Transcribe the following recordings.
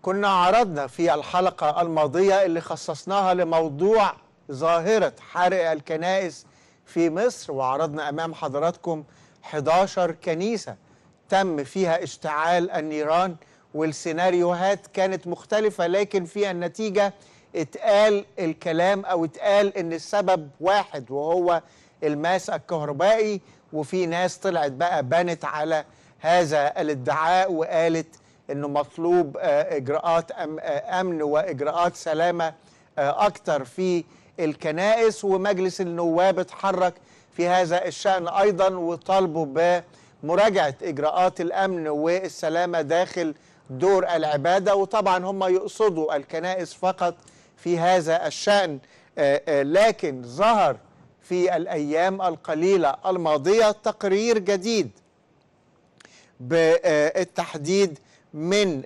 كنا عرضنا في الحلقة الماضية اللي خصصناها لموضوع ظاهرة حرق الكنائس في مصر وعرضنا أمام حضراتكم 11 كنيسة تم فيها اشتعال النيران والسيناريوهات كانت مختلفة لكن في النتيجة اتقال الكلام أو اتقال إن السبب واحد وهو الماس الكهربائي وفي ناس طلعت بقى بانت على هذا الادعاء وقالت انه مطلوب اجراءات امن واجراءات سلامه اكتر في الكنائس ومجلس النواب اتحرك في هذا الشان ايضا وطالبوا بمراجعه اجراءات الامن والسلامه داخل دور العباده وطبعا هم يقصدوا الكنائس فقط في هذا الشان لكن ظهر في الايام القليله الماضيه تقرير جديد بالتحديد من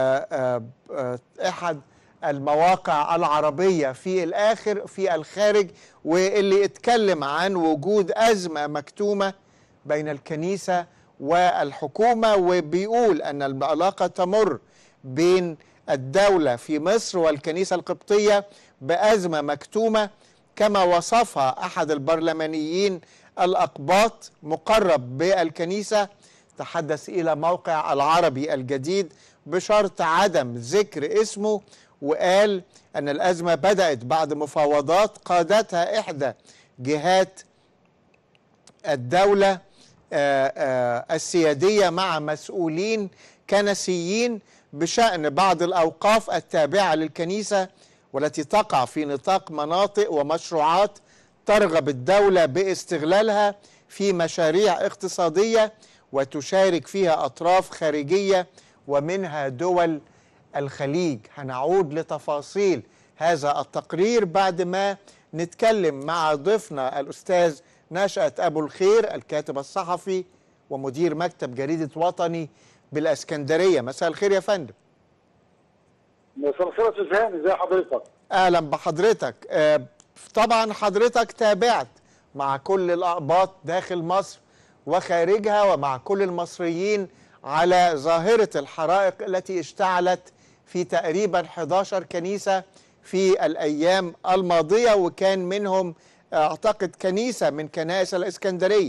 احد المواقع العربيه في الاخر في الخارج واللي اتكلم عن وجود ازمه مكتومه بين الكنيسه والحكومه وبيقول ان العلاقه تمر بين الدوله في مصر والكنيسه القبطيه بازمه مكتومه كما وصفها احد البرلمانيين الاقباط مقرب بالكنيسه تحدث الى موقع العربي الجديد بشرط عدم ذكر اسمه وقال ان الازمه بدات بعد مفاوضات قادتها احدى جهات الدوله السياديه مع مسؤولين كنسيين بشان بعض الاوقاف التابعه للكنيسه والتي تقع في نطاق مناطق ومشروعات ترغب الدوله باستغلالها في مشاريع اقتصاديه وتشارك فيها اطراف خارجيه ومنها دول الخليج هنعود لتفاصيل هذا التقرير بعد ما نتكلم مع ضيفنا الاستاذ نشأت ابو الخير الكاتب الصحفي ومدير مكتب جريده وطني بالاسكندريه مساء الخير يا فندم مساء الخير يا استاذ هاني ازي حضرتك اهلا بحضرتك آه طبعا حضرتك تابعت مع كل الاقباط داخل مصر وخارجها ومع كل المصريين على ظاهرة الحرائق التي اشتعلت في تقريبا 11 كنيسة في الأيام الماضية وكان منهم أعتقد كنيسة من كنائس الإسكندرية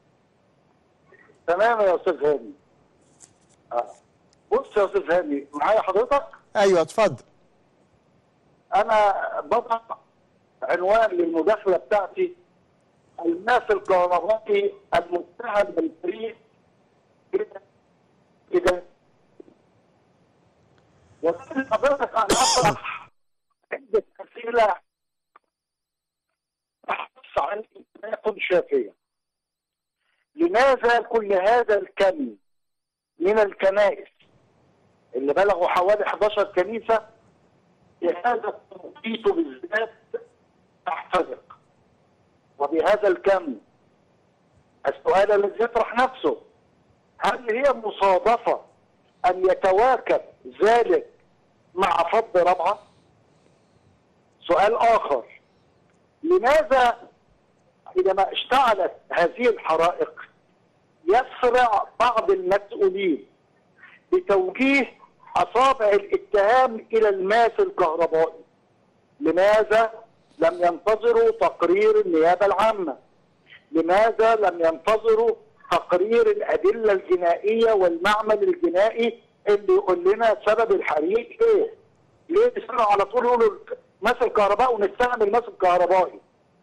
تمام يا أستاذ هاني بص يا أستاذ هاني معايا حضرتك أيوة اتفضل أنا بضع عنوان للمداخلة بتاعتي الماس الكهربائي المتهم بالفريق كده وكل حضرتك انا اطرح عده اسئله احث عن يكون شافيه لماذا كل هذا الكم من الكنائس اللي بلغوا حوالي 11 كنيسه بهذا التوقيت بالذات تحترق وبهذا الكم السؤال الذي يطرح نفسه هل هي مصادفة أن يتواكب ذلك مع فض رابعة؟ سؤال آخر لماذا حينما اشتعلت هذه الحرائق يسرع بعض المسؤولين بتوجيه أصابع الاتهام إلى الماس الكهربائي لماذا لم ينتظروا تقرير النيابة العامة لماذا لم ينتظروا تقرير الأدلة الجنائية والمعمل الجنائي اللي يقول لنا سبب الحريق ايه ليه بيسرعوا على طول يقولوا ماس الكهرباء ونستعمل ماس الكهربائي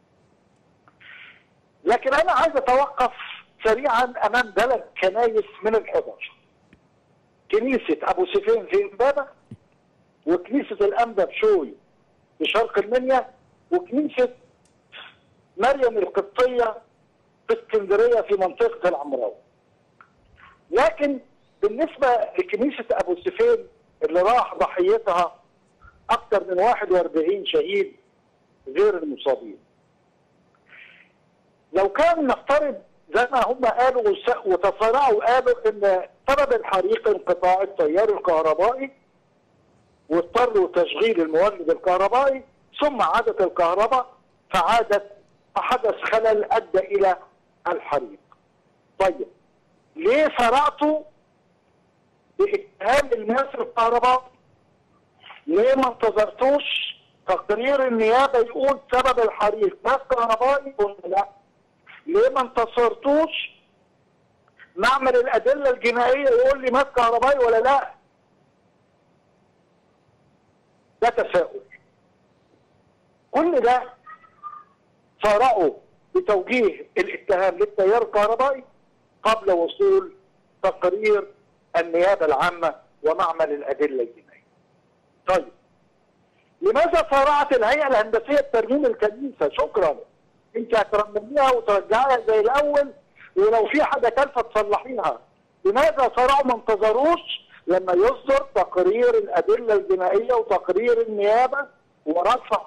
لكن انا عايز اتوقف سريعا امام ثلاث كنايس من الحضر كنيسة ابو سيفين في امبابة وكنيسة الانبا بشوي في شرق المنيا وكنيسة مريم القبطية في اسكندريه في منطقه العمراوي. لكن بالنسبه لكنيسه ابو سفين اللي راح ضحيتها اكثر من 41 شهيد غير المصابين. لو كان نفترض زي ما هم قالوا وتصارعوا وقالوا ان سبب الحريق انقطاع التيار الكهربائي واضطروا تشغيل المولد الكهربائي ثم عادت الكهرباء فعادت فحدث خلل ادى الى الحريق. طيب ليه سرعتوا باتهام الماس الكهربائي ليه ما انتظرتوش تقرير النيابه يقول سبب الحريق ماس كهربائي ولا لا؟ ليه ما انتصرتوش معمل الادله الجنائيه يقول لي ماس كهربائي ولا لا؟ ده تساؤل كل ده صارعوا بتوجيه الاتهام للتيار الكهربائي قبل وصول تقرير النيابه العامه ومعمل الادله الجنائيه. طيب لماذا صارعت الهيئه الهندسيه بترميم الكنيسه؟ شكرا. انت هترمميها وترجعيها زي الاول ولو في حاجه ثالثه تصلحيها. لماذا صارعوا ما انتظروش لما يصدر تقرير الادله الجنائيه وتقرير النيابه ورفع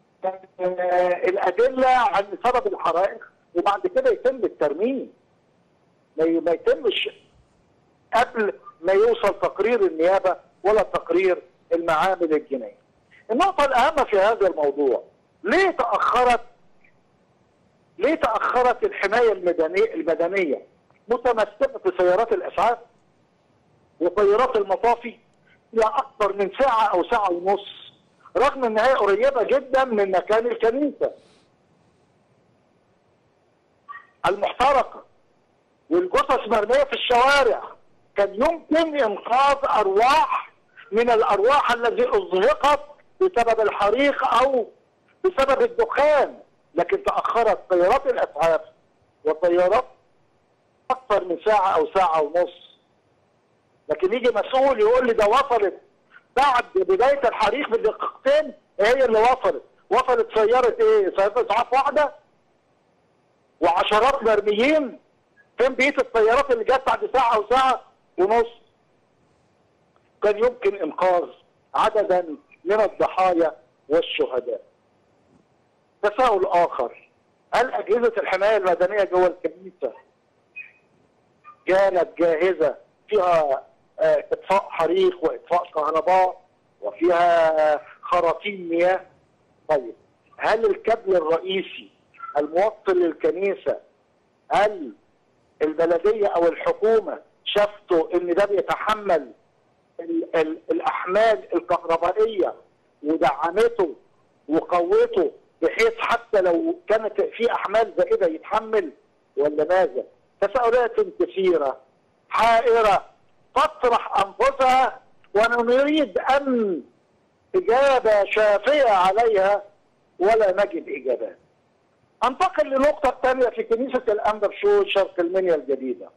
الادله عن سبب الحرائق وبعد كده يتم الترميم. ما يتمش قبل ما يوصل تقرير النيابه ولا تقرير المعامل الجنائيه. النقطه الاهم في هذا الموضوع ليه تاخرت ليه تاخرت الحمايه المدنيه المدنيه متمثله في سيارات الاسعاف وطيارات المطافي الى اكثر من ساعه او ساعه ونص رغم ان هي قريبه جدا من مكان الكنيسه المحترقه والجثث مرميه في الشوارع كان يمكن انقاذ ارواح من الارواح التي ازهقت بسبب الحريق او بسبب الدخان لكن تاخرت طيارات الاسعاف وطيارات اكثر من ساعه او ساعه ونص لكن يجي مسؤول يقول لي ده وصلت بعد بدايه الحريق بدقيقتين هي اللي وصلت وصلت سياره ايه؟ سياره اسعاف واحده وعشرات مرميين فين بقيه الطيارات اللي جت بعد ساعه او ساعه ونص كان يمكن انقاذ عددا من الضحايا والشهداء تساؤل اخر هل اجهزه الحمايه المدنيه جوه الكنيسه كانت جاهزه فيها اطفاء حريق واطفاء كهرباء وفيها خراطيم مياه طيب هل الكابل الرئيسي الموصل للكنيسه هل البلديه او الحكومه شافته ان ده بيتحمل ال ال الاحمال الكهربائيه ودعمته وقوته بحيث حتى لو كانت في احمال زائده يتحمل ولا ماذا؟ تساؤلات كثيره حائره تطرح انفسها ونريد ان اجابه شافيه عليها ولا نجد اجابات. انتقل للنقطه الثانيه في كنيسه الانبا شو شرق المنيا الجديده.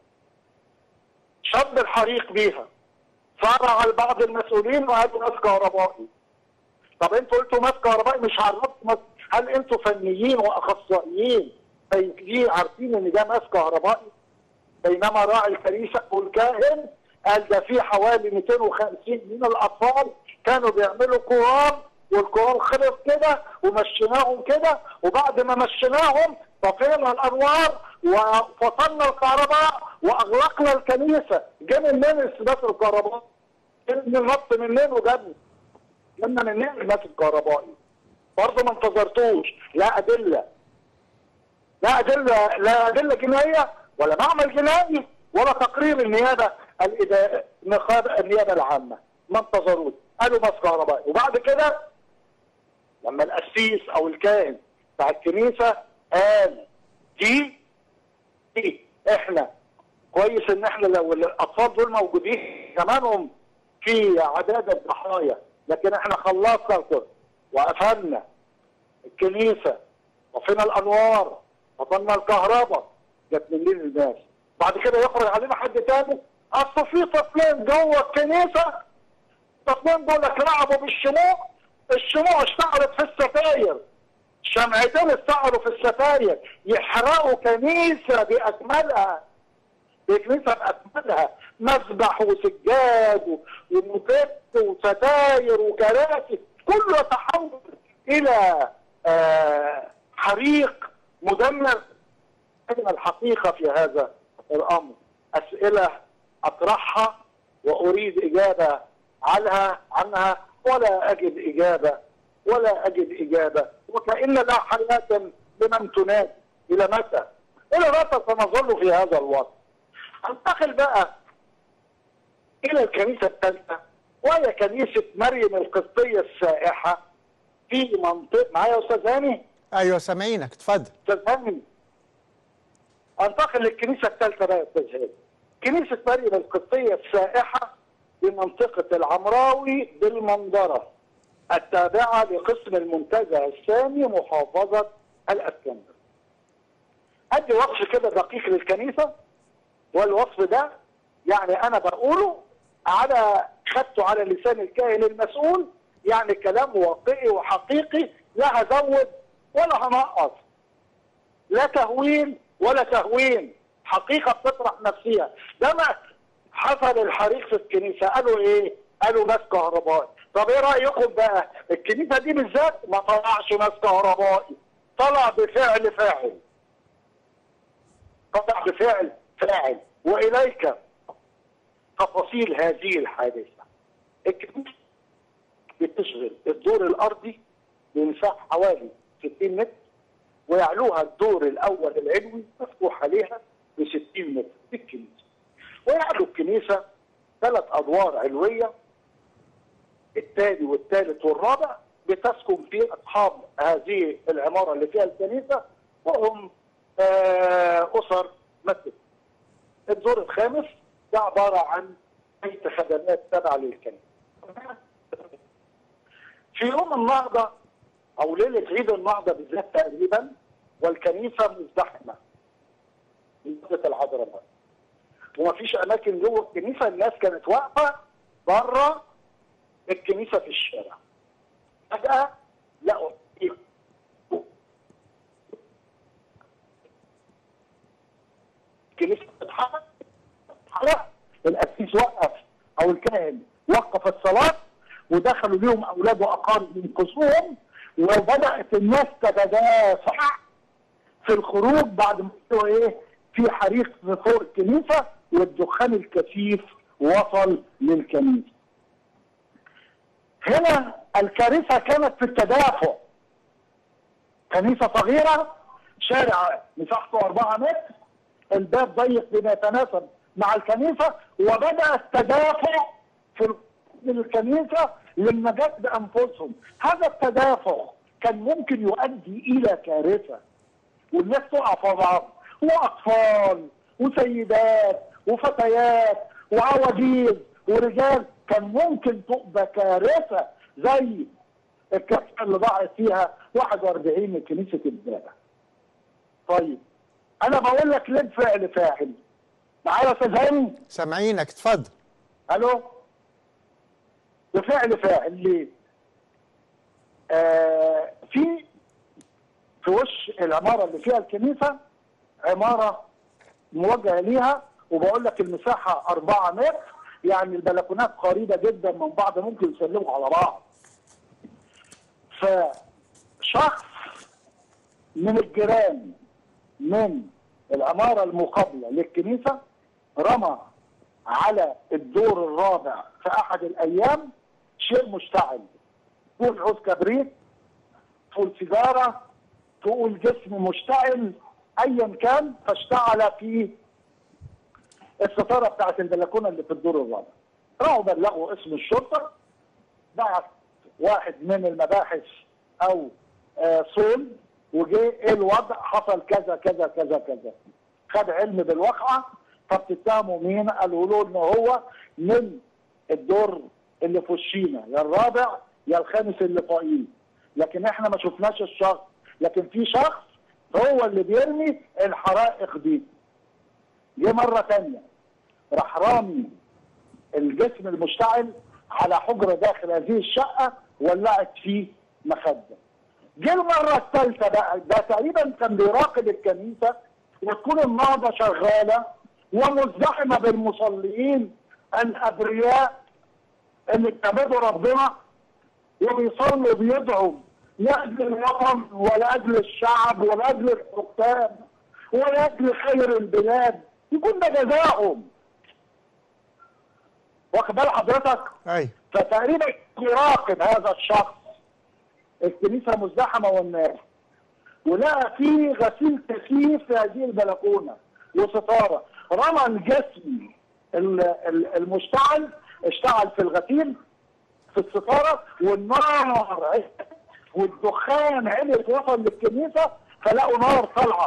شد الحريق بيها صارع البعض المسؤولين وقالوا ماس كهربائي. طب انتوا قلتوا ماس كهربائي مش عرفتوا هل انتوا فنيين واخصائيين طيب عارفين ان ده ماس كهربائي؟ بينما راعي الكنيسه والكاهن قال ده في حوالي 250 من الاطفال كانوا بيعملوا قران والقران خلص كده ومشيناهم كده وبعد ما مشيناهم طفينا الانوار وفصلنا الكهرباء واغلقنا الكنيسه جه منين استباك الكهرباء؟ جه النط منين وجابنا جبنا منين الماس الكهربائي؟ برضه ما انتظرتوش لا ادله لا ادله لا ادله جنائيه ولا معمل جنائي ولا تقرير النيابه الاداره نقابه النيابه العامه ما انتظروش قالوا ماس كهربائي وبعد كده لما القسيس او الكاهن بتاع الكنيسه قال دي دي احنا كويس ان احنا لو الاطفال دول موجودين كمانهم في عداد الضحايا لكن احنا خلصنا الكل وقفلنا الكنيسه طفينا الانوار قطعنا الكهرباء جت منين الناس بعد كده يخرج علينا حد تاني اصل في طفلين جوه الكنيسه الطفلين دول اتلعبوا بالشموع الشموع اشتغلت في الستاير شمعتين اشتغلوا في الستاير يحرقوا كنيسه باكملها بكنيسه باكملها مسبح وسجاد وموكيت وستاير وكراسي كله يتحول الى آه حريق مدمر أين الحقيقة في هذا الأمر أسئلة أطرحها وأريد إجابة عنها عنها ولا أجد إجابة ولا أجد إجابة وكأن لا حياة لمن تنادي إلى متى؟ إلى متى سنظل في هذا الوضع؟ أنتقل بقى إلى الكنيسة الثالثة وهي كنيسه مريم القبطيه السائحه في منطقه معايا يا استاذ هاني ايوه سامعينك اتفضل استاذ هاني انتقل للكنيسه الثالثه بقى يا استاذ هاني كنيسه مريم القبطيه السائحه بمنطقه العمراوي بالمنظره التابعه لقسم المنتزه الثاني محافظه الاسكندر. ادي وصف كده دقيق للكنيسه والوصف ده يعني انا بقوله على خدته على لسان الكاهن المسؤول يعني كلام واقعي وحقيقي لا هزود ولا هنقص لا تهوين ولا تهوين حقيقه بتطرح نفسها ده ما حصل الحريق في الكنيسه قالوا ايه؟ قالوا ناس كهربائي طب ايه رايكم بقى؟ الكنيسه دي بالذات ما طلعش ناس كهربائي طلع بفعل فاعل طلع بفعل فاعل واليك تفاصيل هذه الحادثه الكنيسه بتشغل الدور الارضي بمساحه حوالي 60 متر ويعلوها الدور الاول العلوي مفتوح عليها ب 60 متر في الكنيسه ويعلو الكنيسه ثلاث ادوار علويه الثاني والثالث والرابع بتسكن فيه اصحاب هذه العماره اللي فيها الكنيسه وهم آه، اسر مسجد الدور الخامس ده عباره عن بيت خدمات تابعه للكنيسه في يوم النهضه او ليله عيد النهضه بالذات تقريبا والكنيسه مزدحمه مسجد الحضرموت ومفيش اماكن جوه الكنيسه الناس كانت واقفه بره الكنيسه في الشارع فجاه لقوا الكنيسه بتتحرك بتتحرك القسيس وقف او الكاهن وقف الصلاه ودخلوا ليهم اولاد واقارب ينقذوهم وبدات الناس تتدافع في الخروج بعد ما قالوا ايه في حريق في فوق الكنيسه والدخان الكثيف وصل للكنيسه. هنا الكارثه كانت في التدافع. كنيسه صغيره شارع مساحته 4 متر الباب ضيق بما يتناسب مع الكنيسه وبدا التدافع في الكنيسه للنجاه بانفسهم، هذا التدافع كان ممكن يؤدي الى كارثه والناس تقع في بعض واطفال وسيدات وفتيات وعواجيز ورجال كان ممكن تبقى كارثه زي الكارثه اللي ضاعت فيها 41 من كنيسه البابا. طيب انا بقول لك ليه فعل فاعل؟ معايا يا استاذ هاني؟ سامعينك اتفضل الو بفعل فاعل ليه؟ آه في في وش العماره اللي فيها الكنيسه عماره موجهه ليها وبقول لك المساحه 4 متر يعني البلكونات قريبه جدا من بعض ممكن يسلموا على بعض. فشخص من الجيران من العماره المقابله للكنيسه رمى على الدور الرابع في احد الايام شيء مشتعل تقول عود كبريت تقول سيجاره تقول جسم مشتعل ايا كان فاشتعل في الستاره بتاعت البلكونه اللي في الدور الرابع راحوا بلغوا اسم الشرطه بعت واحد من المباحث او آه صول وجه ايه الوضع حصل كذا كذا كذا كذا خد علم بالواقعه فبتتهموا مين؟ قالوا له ان هو من الدور اللي في وشينا يا الرابع يا الخامس اللي فوقيه لكن احنا ما شفناش الشخص لكن في شخص هو اللي بيرمي الحرائق دي جه مره ثانيه راح رامي الجسم المشتعل على حجره داخل هذه الشقه ولعت فيه مخده جه المره الثالثه بقى ده تقريبا كان بيراقب الكنيسه وتكون النهضه شغاله ومزدحمه بالمصلين الابرياء اللي بيعبدوا ربنا وبيصلوا وبيدعوا لاجل الوطن ولاجل الشعب ولاجل الحكام ولاجل خير البلاد يكون ده جزاؤهم واخد بال حضرتك؟ ايوه فتقريبا يراقب هذا الشخص الكنيسه مزدحمه والناس ولقى فيه غسيل تكييف في هذه البلكونه وستاره رمى الجسم ال- ال- المشتعل اشتعل في الغسيل في الستاره والنار علت والدخان علت وصل للكنيسه فلقوا نار طالعه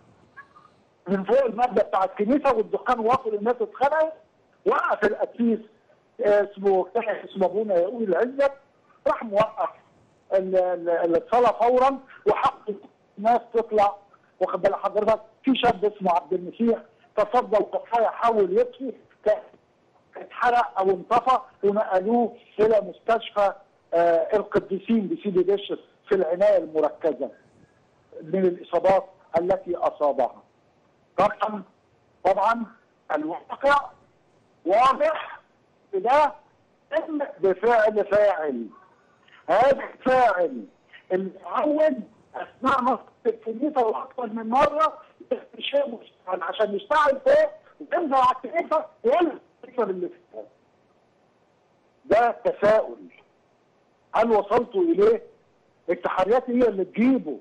من فوق المبنى بتاع الكنيسه والدخان واصل الناس اتخنقت وقف القسيس آه، اسمه كان اسمه ابونا يقول العزت راح موقف ال- ال- الصلاه فورا وحق الناس تطلع واخد بال حضرتك في شاب اسمه عبد المسيح تصدى القصايه حاول يطفي ك- اتحرق او انطفى ونقلوه الى مستشفى آه، القديسين بسيدي بشر في العنايه المركزه من الاصابات التي اصابها. طبعا طبعا الواقع واضح ده تم بفعل فاعل هذا الفاعل اللي عود اثناء نصب الكنيسه واكثر من مره شيء مشتعل عشان يشتغل فوق وينزل على الكنيسه ويقول الكنيسه اللي فيها ده تساؤل هل وصلتوا اليه؟ التحريات هي اللي تجيبه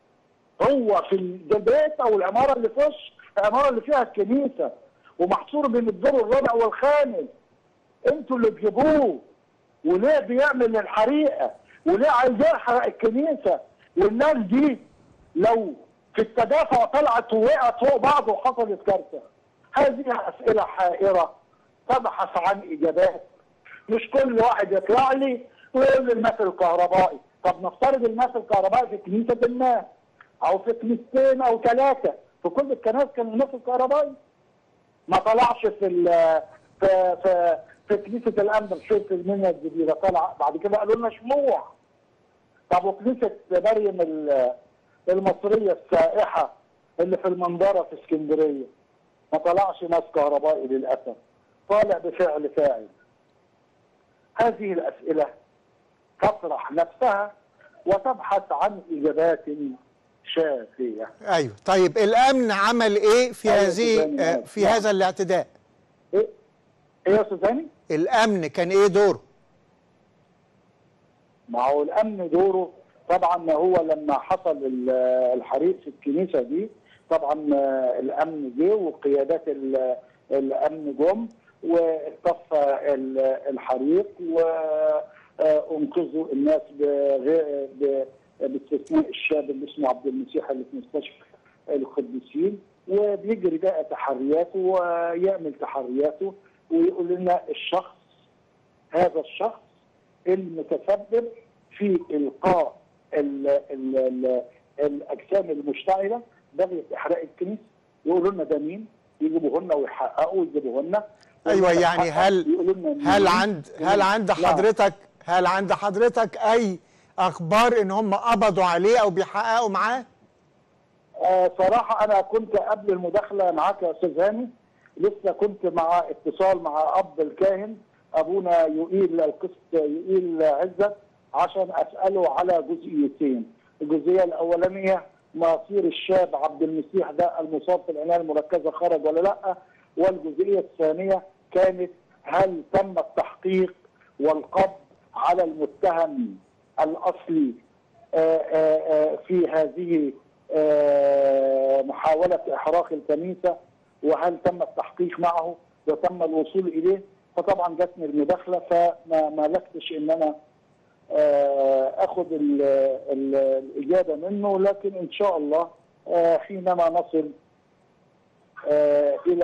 هو في البيت او العماره اللي في وش العماره اللي فيها الكنيسه ومحصور بين الدور الرابع والخامس انتوا اللي تجيبوه وليه بيعمل الحريقه وليه عايز يحرق الكنيسه والناس دي لو في التدافع طلعت ووقعت فوق بعض وحصلت كارثه هذه اسئله حائره تبحث عن اجابات مش كل واحد يطلع لي ويقول لي المثل الكهربائي طب نفترض المثل الكهربائي في كنيسه ما او في كنيستين او ثلاثه في كل الكنائس كان المثل الكهربائي ما طلعش في ال في في في كنيسه الامن في المنيا الجديده طلع بعد كده قالوا لنا شموع طب وكنيسه مريم ال- المصريه السائحه اللي في المنظره في اسكندريه ما طلعش ناس كهربائي للاسف طالع بفعل فاعل هذه الاسئله تطرح نفسها وتبحث عن اجابات شافيه ايوه طيب الامن عمل ايه في أيوة، هذه سوداني، آه، نعم. في نعم. هذا الاعتداء ايه ايه يا استاذ هاني؟ الامن كان ايه دوره ما هو الامن دوره طبعا ما هو لما حصل ال- الحريق في الكنيسه دي طبعا آه، الامن جه وقيادات ال- الامن جم واطفى ال- الحريق وانقذوا الناس بغير ب- باستثناء الشاب اللي اسمه عبد المسيح اللي في مستشفى القديسين وبيجري بقى تحرياته ويعمل تحرياته ويقول لنا الشخص هذا الشخص المتسبب في القاء ال ال ال الاجسام المشتعله بغيه احراق الكنيسه يقولوا لنا ده مين يجيبوه لنا ويحققوا ويجيبوه لنا ايوه يعني هل يقولوا لنا مين؟ هل عند هل عند لا. حضرتك هل عند حضرتك اي اخبار ان هم قبضوا عليه او بيحققوا معاه آه صراحة أنا كنت قبل المداخلة معاك يا أستاذ هاني لسه كنت مع اتصال مع أب الكاهن أبونا يقيل القسط يقيل عزت عشان أسأله على جزئيتين الجزئية الأولانية مصير الشاب عبد المسيح ده المصاب في العناية المركزة خرج ولا لأ والجزئية الثانية كانت هل تم التحقيق والقبض على المتهم الأصلي آه، آه، آه، في هذه آه، محاولة إحراق الكنيسة وهل تم التحقيق معه وتم الوصول إليه فطبعا جاتني المداخلة فما ملكتش إن أنا آه، أخذ ال- ال- الإجابة منه لكن إن شاء الله آه، حينما نصل آه، إلى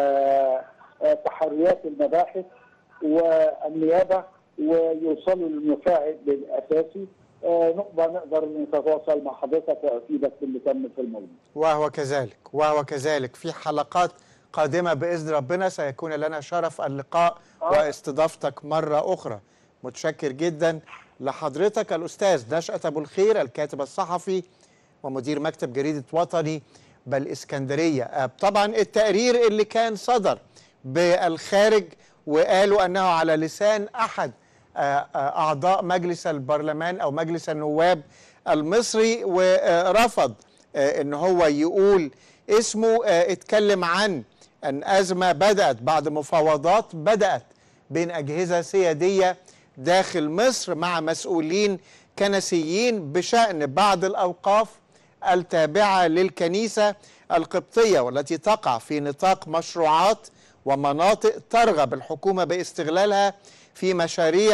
آه، تحريات المباحث والنيابة ويوصلوا للمساعد الأساسي آه، نقدر نقدر نتواصل مع حضرتك وأفيدك باللي تم في الموضوع. وهو كذلك وهو كذلك في حلقات قادمة بإذن ربنا سيكون لنا شرف اللقاء آه. واستضافتك مرة أخرى متشكر جدا لحضرتك الأستاذ نشأة أبو الخير الكاتب الصحفي ومدير مكتب جريدة وطني بالإسكندرية آه، طبعا التقرير اللي كان صدر بالخارج وقالوا أنه على لسان أحد آه، آه، أعضاء مجلس البرلمان أو مجلس النواب المصري ورفض آه، ان هو يقول اسمه آه، اتكلم عن ان ازمه بدات بعد مفاوضات بدات بين اجهزه سياديه داخل مصر مع مسؤولين كنسيين بشان بعض الاوقاف التابعه للكنيسه القبطيه والتي تقع في نطاق مشروعات ومناطق ترغب الحكومه باستغلالها في مشاريع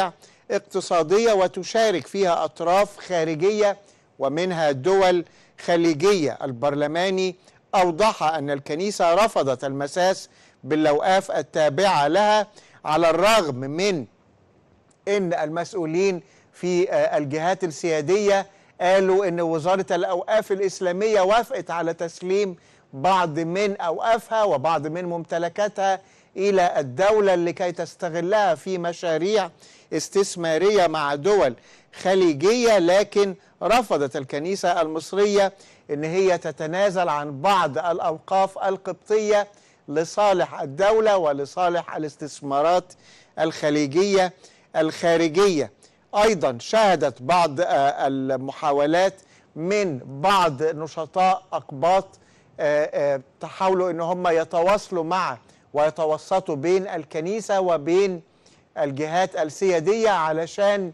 اقتصادية وتشارك فيها أطراف خارجية ومنها دول خليجية البرلماني أوضح أن الكنيسة رفضت المساس بالأوقاف التابعة لها على الرغم من ان المسؤولين في آه، الجهات السياديه قالوا ان وزاره الاوقاف الاسلاميه وافقت على تسليم بعض من اوقافها وبعض من ممتلكاتها الى الدوله لكي تستغلها في مشاريع استثماريه مع دول خليجيه لكن رفضت الكنيسه المصريه ان هي تتنازل عن بعض الاوقاف القبطيه لصالح الدوله ولصالح الاستثمارات الخليجيه الخارجيه ايضا شهدت بعض آه، المحاولات من بعض نشطاء اقباط آه، آه، تحاولوا ان هم يتواصلوا مع ويتوسطوا بين الكنيسه وبين الجهات السياديه علشان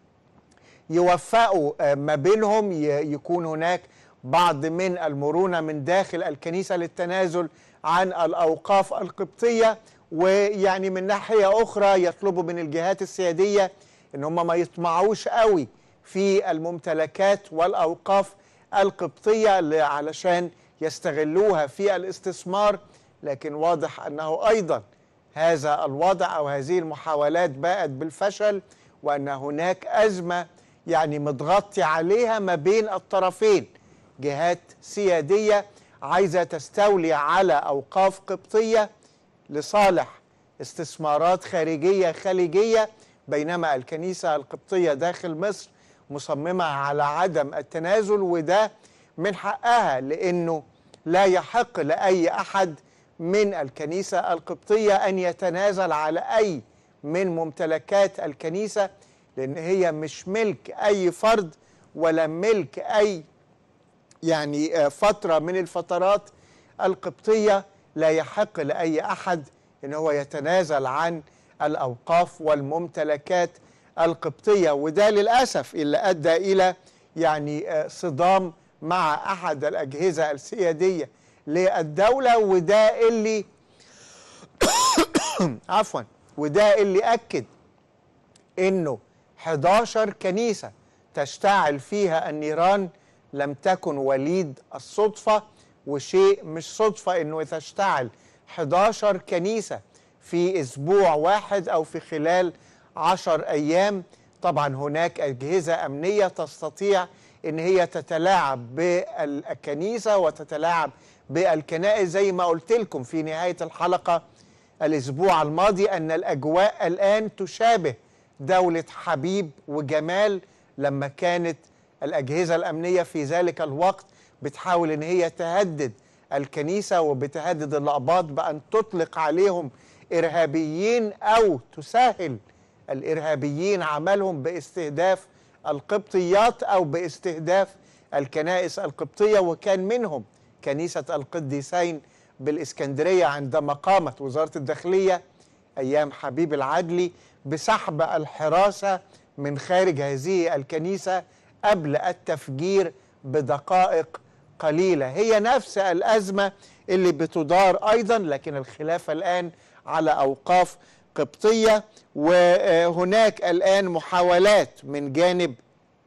يوفقوا آه، ما بينهم ي- يكون هناك بعض من المرونة من داخل الكنيسة للتنازل عن الأوقاف القبطية ويعني من ناحية أخرى يطلبوا من الجهات السيادية إن هم ما يطمعوش قوي في الممتلكات والأوقاف القبطية ل- علشان يستغلوها في الاستثمار لكن واضح أنه أيضا هذا الوضع او هذه المحاولات باءت بالفشل وان هناك ازمه يعني متغطي عليها ما بين الطرفين جهات سياديه عايزه تستولي على اوقاف قبطيه لصالح استثمارات خارجيه خليجيه بينما الكنيسه القبطيه داخل مصر مصممه على عدم التنازل وده من حقها لانه لا يحق لاي احد من الكنيسه القبطيه ان يتنازل على اي من ممتلكات الكنيسه لان هي مش ملك اي فرد ولا ملك اي يعني آه، فترة من الفترات القبطية لا يحق لأي أحد أن هو يتنازل عن الأوقاف والممتلكات القبطية وده للأسف اللي أدى إلى يعني آه، صدام مع أحد الأجهزة السيادية للدولة وده اللي عفوا وده اللي أكد انه 11 كنيسه تشتعل فيها النيران لم تكن وليد الصدفه وشيء مش صدفه انه تشتعل 11 كنيسه في اسبوع واحد او في خلال 10 ايام طبعا هناك اجهزه امنيه تستطيع ان هي تتلاعب بالكنيسه وتتلاعب بالكنائس زي ما قلت لكم في نهايه الحلقه الاسبوع الماضي ان الاجواء الان تشابه دوله حبيب وجمال لما كانت الاجهزه الامنيه في ذلك الوقت بتحاول ان هي تهدد الكنيسه وبتهدد الاقباط بان تطلق عليهم ارهابيين او تسهل الارهابيين عملهم باستهداف القبطيات او باستهداف الكنائس القبطيه وكان منهم كنيسه القديسين بالاسكندريه عندما قامت وزاره الداخليه ايام حبيب العدلي بسحب الحراسه من خارج هذه الكنيسه قبل التفجير بدقائق قليله هي نفس الازمه اللي بتدار ايضا لكن الخلاف الان على اوقاف قبطيه وهناك الان محاولات من جانب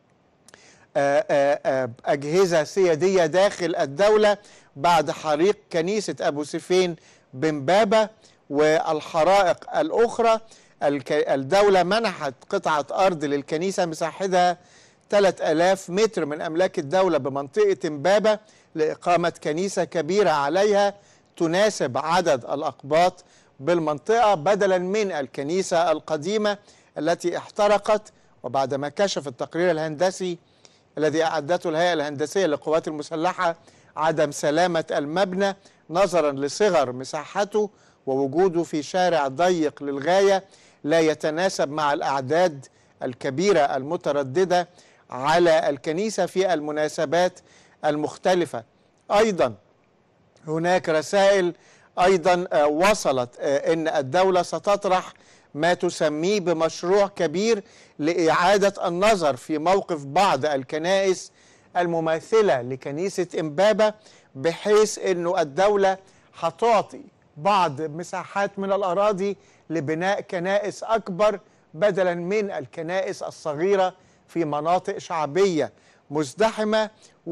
آه، آه، آه، أجهزة سيادية داخل الدولة بعد حريق كنيسة أبو سفين بمبابة والحرائق الأخرى الك- الدولة منحت قطعة أرض للكنيسة مساحتها 3000 متر من أملاك الدولة بمنطقة مبابة لإقامة كنيسة كبيرة عليها تناسب عدد الأقباط بالمنطقة بدلا من الكنيسة القديمة التي احترقت وبعدما كشف التقرير الهندسي الذي أعدته الهيئة الهندسية للقوات المسلحة عدم سلامة المبنى نظرا لصغر مساحته ووجوده في شارع ضيق للغاية لا يتناسب مع الأعداد الكبيرة المترددة على الكنيسة في المناسبات المختلفة أيضا هناك رسائل ايضا آه، وصلت آه، ان الدوله ستطرح ما تسميه بمشروع كبير لاعاده النظر في موقف بعض الكنائس المماثله لكنيسه امبابه بحيث انه الدوله هتعطي بعض مساحات من الاراضي لبناء كنائس اكبر بدلا من الكنائس الصغيرة في مناطق شعبية مزدحمة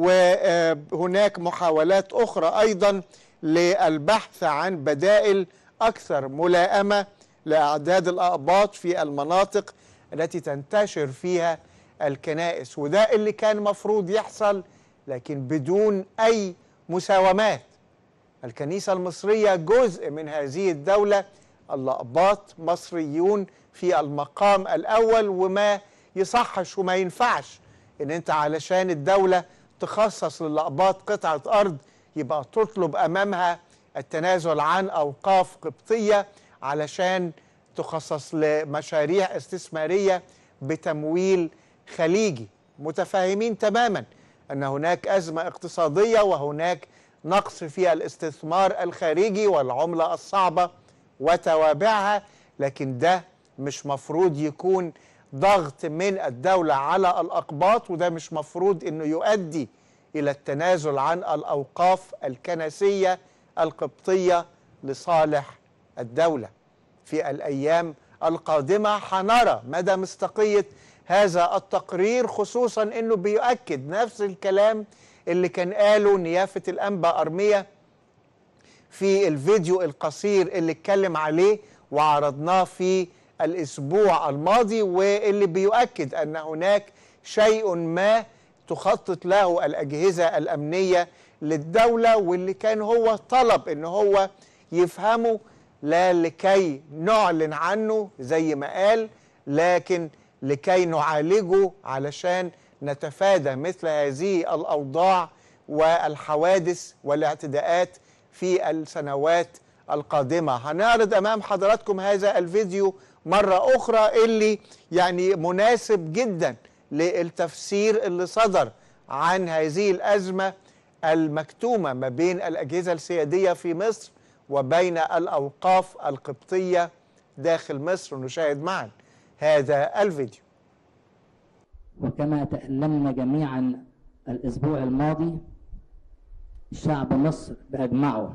وهناك محاولات أخرى أيضا للبحث عن بدائل أكثر ملائمة لأعداد الأقباط في المناطق التي تنتشر فيها الكنائس وده اللي كان مفروض يحصل لكن بدون أي مساومات الكنيسة المصرية جزء من هذه الدولة الأقباط مصريون في المقام الأول وما يصحش وما ينفعش إن أنت علشان الدولة تخصص للأقباط قطعة أرض يبقى تطلب أمامها التنازل عن أوقاف قبطية علشان تخصص لمشاريع استثمارية بتمويل خليجي متفاهمين تماما أن هناك أزمة اقتصادية وهناك نقص في الاستثمار الخارجي والعملة الصعبة وتوابعها لكن ده مش مفروض يكون ضغط من الدولة على الأقباط وده مش مفروض أنه يؤدي إلى التنازل عن الأوقاف الكنسية القبطية لصالح الدولة في الأيام القادمة حنرى مدى مصداقية هذا التقرير خصوصا أنه بيؤكد نفس الكلام اللي كان قاله نيافة الأنبا أرمية في الفيديو القصير اللي اتكلم عليه وعرضناه في الأسبوع الماضي واللي بيؤكد أن هناك شيء ما تخطط له الأجهزة الأمنية للدولة واللي كان هو طلب أن هو يفهمه لا لكي نعلن عنه زي ما قال لكن لكي نعالجه علشان نتفادى مثل هذه الأوضاع والحوادث والاعتداءات في السنوات القادمة هنعرض أمام حضراتكم هذا الفيديو مرة أخرى اللي يعني مناسب جدا للتفسير اللي صدر عن هذه الأزمة المكتومة ما بين الأجهزة السيادية في مصر وبين الأوقاف القبطية داخل مصر نشاهد معا هذا الفيديو وكما تألمنا جميعا الأسبوع الماضي شعب مصر بأجمعه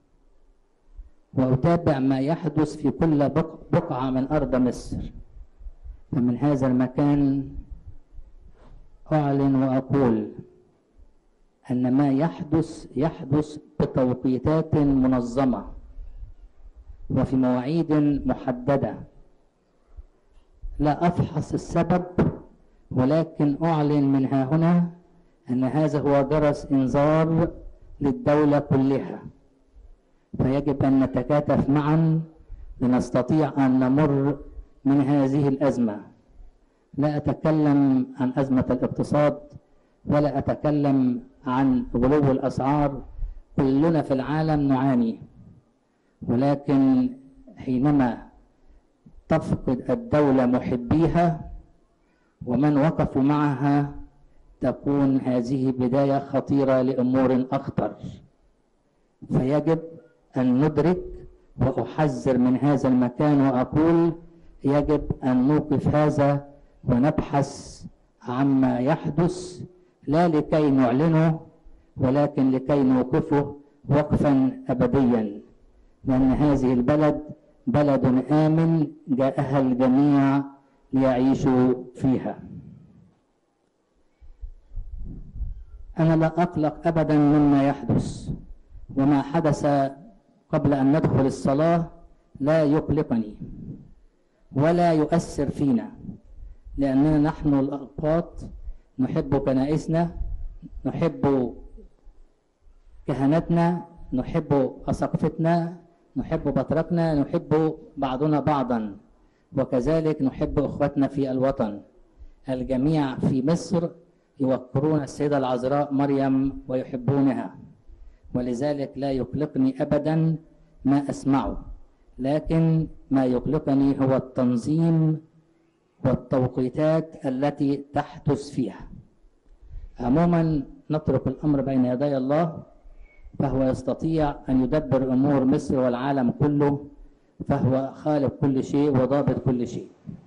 وأتابع ما يحدث في كل بقعة من أرض مصر فمن هذا المكان أعلن وأقول أن ما يحدث يحدث بتوقيتات منظمة وفي مواعيد محددة لا أفحص السبب ولكن أعلن من ها هنا أن هذا هو جرس إنذار للدولة كلها فيجب أن نتكاتف معا لنستطيع أن نمر من هذه الأزمة لا أتكلم عن أزمة الاقتصاد ولا أتكلم عن غلو الأسعار كلنا في العالم نعاني ولكن حينما تفقد الدولة محبيها ومن وقفوا معها تكون هذه بداية خطيرة لأمور أخطر فيجب أن ندرك وأحذر من هذا المكان وأقول يجب أن نوقف هذا ونبحث عما يحدث لا لكي نعلنه ولكن لكي نوقفه وقفا أبديا لأن هذه البلد بلد آمن جاءها الجميع ليعيشوا فيها أنا لا أقلق أبدا مما يحدث وما حدث قبل أن ندخل الصلاة لا يقلقني ولا يؤثر فينا لأننا نحن الأقباط نحب كنائسنا نحب كهنتنا نحب أساقفتنا نحب بطركنا نحب بعضنا بعضا وكذلك نحب اخوتنا في الوطن الجميع في مصر يوقرون السيده العذراء مريم ويحبونها ولذلك لا يقلقني ابدا ما اسمعه لكن ما يقلقني هو التنظيم والتوقيتات التي تحدث فيها عموما نترك الامر بين يدي الله فهو يستطيع ان يدبر امور مصر والعالم كله فهو خالق كل شيء وضابط كل شيء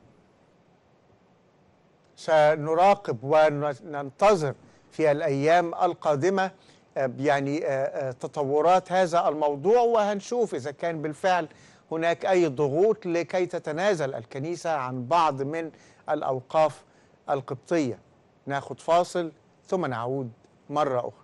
سنراقب وننتظر في الأيام القادمة يعني تطورات هذا الموضوع وهنشوف إذا كان بالفعل هناك أي ضغوط لكي تتنازل الكنيسة عن بعض من الأوقاف القبطية ناخد فاصل ثم نعود مرة أخرى